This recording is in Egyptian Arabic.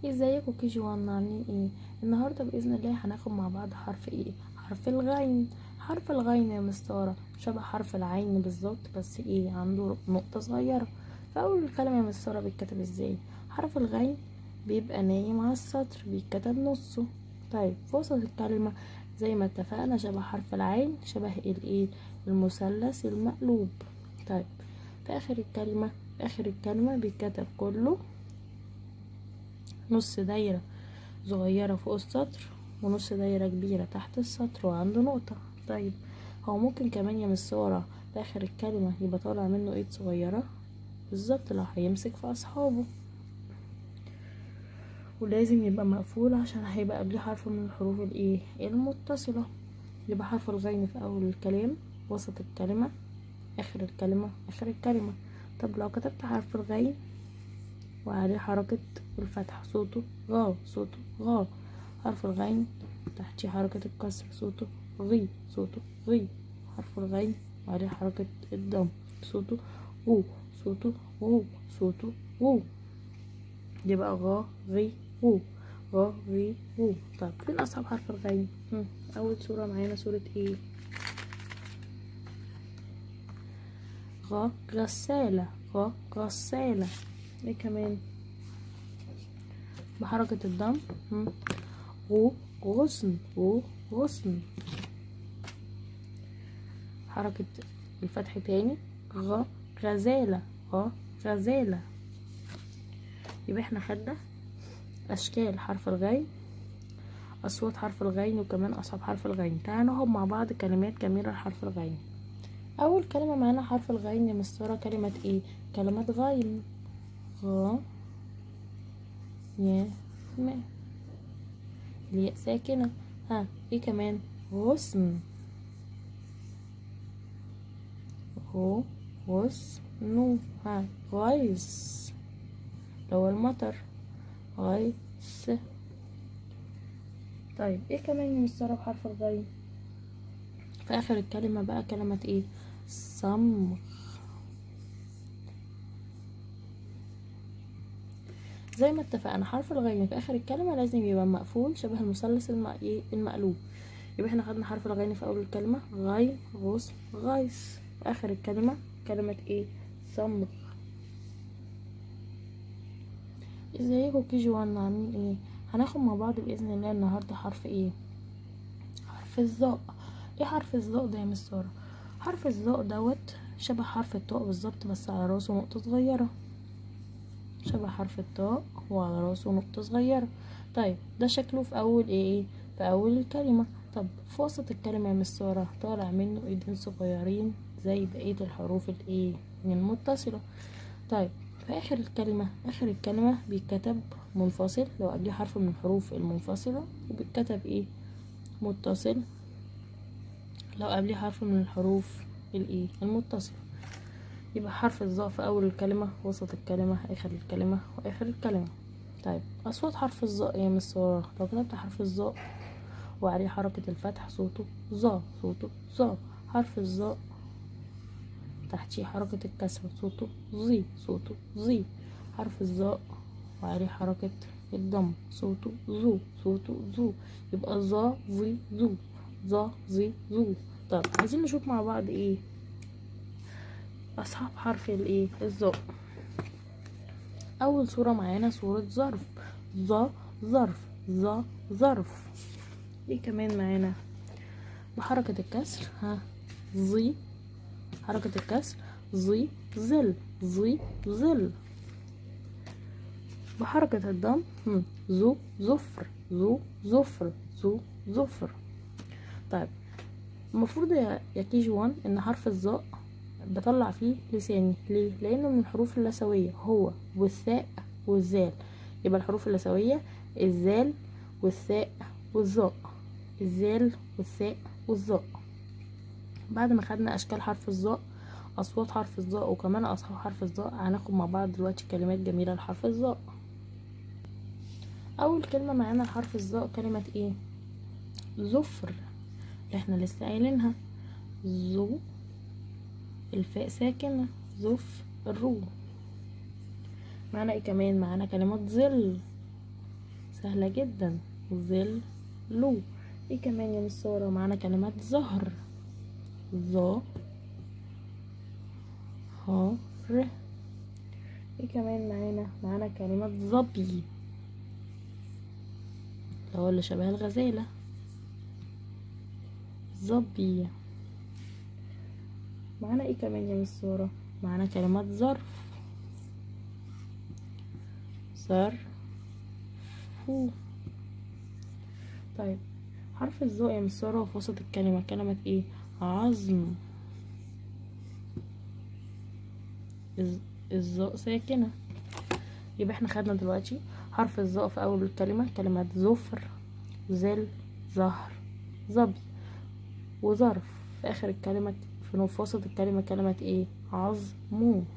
ازيكم كي جي وان عاملين ايه النهارده باذن الله هناخد مع بعض حرف ايه حرف الغين حرف الغين يا مستارة شبه حرف العين بالظبط بس ايه عنده نقطة صغيرة فاول الكلمة يا مستارة بيتكتب ازاي حرف الغين بيبقى نايم على السطر بيتكتب نصه طيب في وسط الكلمة زي ما اتفقنا شبه حرف العين شبه الايه المثلث المقلوب طيب في اخر الكلمة في اخر الكلمة بيتكتب كله نص دايرة صغيرة فوق السطر ونص دايرة كبيرة تحت السطر وعنده نقطة طيب هو ممكن كمان يا مستورة في آخر الكلمة يبقى طالع منه ايد صغيرة بالظبط لو هيمسك في أصحابه ولازم يبقى مقفول عشان هيبقى قبليه حرف من الحروف الايه المتصلة يبقى حرف الغين في أول الكلام وسط الكلمة آخر الكلمة آخر الكلمة طب لو كتبت حرف الغين وعليه حركة الفتح صوته غا صوته غا حرف الغين تحتيه حركة الكسر صوته غي صوته غي حرف الغين وعليه حركة الضم صوته غو صوته غو صوته غو يبقى غا غي غو غا غي غو طب فين أصعب حرف الغين هم، أول صورة معانا صورة ايه غا غسالة غا غسالة ايه كمان بحركة الضم هم. غو غصن غو غصن حركة الفتح تاني غ غزالة غ غزالة يبقى احنا خدنا أشكال حرف الغين أصوات حرف الغين وكمان أصحاب حرف الغين تعالوا ناخد مع بعض كلمات جميلة لحرف الغين أول كلمة معانا حرف الغين يا مستورة كلمة ايه كلمة غين غ يا ما الياء ساكنة ها ايه كمان غصن هو غصن ها غيث لو المطر غيث طيب ايه كمان يا مستر بحرف الغين في اخر الكلمة بقى كلمة ايه صمغ زي ما اتفقنا حرف الغين في اخر الكلمه لازم يبقى مقفول شبه المثلث الم... إيه؟ المقلوب يبقى احنا خدنا حرف الغين في اول الكلمه غي غصن غيث في اخر الكلمه كلمه ايه صمغ ازيكم كي جي وان عاملين ايه هناخد مع بعض باذن الله النهارده حرف ايه حرف الظاء ايه حرف الظاء ده يا مس ساره حرف الظاء دوت شبه حرف الطاء بالظبط بس على راسه نقطه صغيره شبه حرف الطاء وعلى راسه نقطة صغيرة طيب ده شكله في أول ايه في أول الكلمة طب في وسط الكلمة يا مس سارة طالع منه ايدين صغيرين زي بقية الحروف الايه المتصلة طيب في آخر الكلمة آخر الكلمة بيتكتب منفصل لو قبليه حرف من الحروف المنفصلة وبيتكتب ايه متصل لو قبليه حرف من الحروف الايه المتصلة يبقى حرف الظاء في أول الكلمة وسط الكلمة آخر الكلمة وآخر الكلمة طيب أصوات حرف الظاء يا مس سارة لو كتبت حرف الظاء وعليه حركة الفتح صوته ظا صوته ظا حرف الظاء تحتيه حركة الكسر صوته ظي صوته ظي حرف الظاء وعليه حركة الضم صوته ظو صوته ظو يبقى ظا ظي ظو ظا ظي ظو طب عايزين نشوف مع بعض ايه أصحاب حرف الإيه الظاء أول صورة معانا صورة ظرف ظا ظرف ظا ظرف إيه كمان معانا بحركة الكسر ها ظي حركة الكسر ظي ظل ظي ظل بحركة الضم هم، ذو ظفر ذو ظفر ذو ظفر طيب المفروض يا يا كي جي وان ان حرف الظاء بطلع فيه لساني ليه لانه من الحروف اللثويه هو والثاء والزال يبقى الحروف اللثويه الزال والثاء والظاء الزال والثاء والظاء بعد ما خدنا اشكال حرف الظاء اصوات حرف الظاء وكمان اصحاب حرف الظاء هناخد مع بعض دلوقتي كلمات جميله لحرف الظاء اول كلمه معانا لحرف الظاء كلمه ايه زفر اللي احنا لسه قايلينها ذو الفاء ساكنة ظف الرو معانا ايه كمان معانا كلمات ظل سهلة جدا ظل لو ايه كمان يا مس سارة معانا كلمات ظهر ظا ها ر ايه كمان معانا معانا كلمات ظبي اللي هو اللي شبه الغزالة ظبي معانا ايه كمان يا مس سارة معانا كلمات ظرف ظرف فو طيب حرف الظاء يا مس سارة في وسط الكلمة كلمة ايه عظم الز- الظاء ساكنة يبقى احنا خدنا دلوقتي حرف الظاء في اول الكلمة كلمات ظفر ظل ظهر ظبي وظرف في اخر الكلمة في في وسط الكلمة كلمة ايه عظمو